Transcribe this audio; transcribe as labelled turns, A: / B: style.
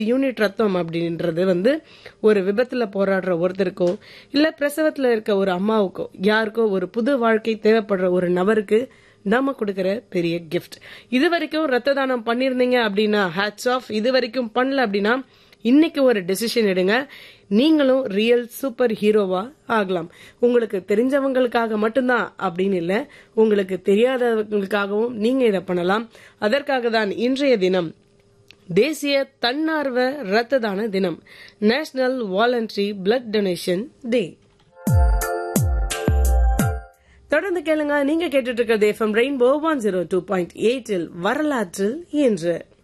A: unit ரத்தம் அப்படின்றது வந்து ஒரு விபத்துல போராடுற ஒருத்தருக்கோ இல்ல பிரசவத்துல இருக்க ஒரு அம்மாவுக்கோ யாருக்கோ ஒரு புது வாழ்க்கை தேவைப்படுற ஒரு நபருக்கு நாம கொடுக்கிற பெரிய கிஃப்ட் இது வரைக்கும் ரத்த தானம் பண்ணிருந்தீங்க அப்படின்னா ஹேட்ஸ் ஆஃப் இது வரைக்கும் பண்ணல அப்படின்னா இன்னைக்கு ஒரு டெசிஷன் எடுங்க நீங்களும் ரியல் சூப்பர் ஹீரோவா ஆகலாம் உங்களுக்கு தெரிஞ்சவங்களுக்காக மட்டும்தான் அப்படின்னு இல்ல உங்களுக்கு தெரியாதவங்களுக்காகவும் நீங்க இதை பண்ணலாம் அதற்காக தான் இன்றைய தினம் தேசிய தன்னார்வ ரத்த தான தினம் national voluntary blood donation day தொடர்ந்து கேளுங்க நீங்க கேட்டுட்டு இருக்கிறது FM Rainbow one zero two point எயிட்டில் வரலாற்றில் இன்று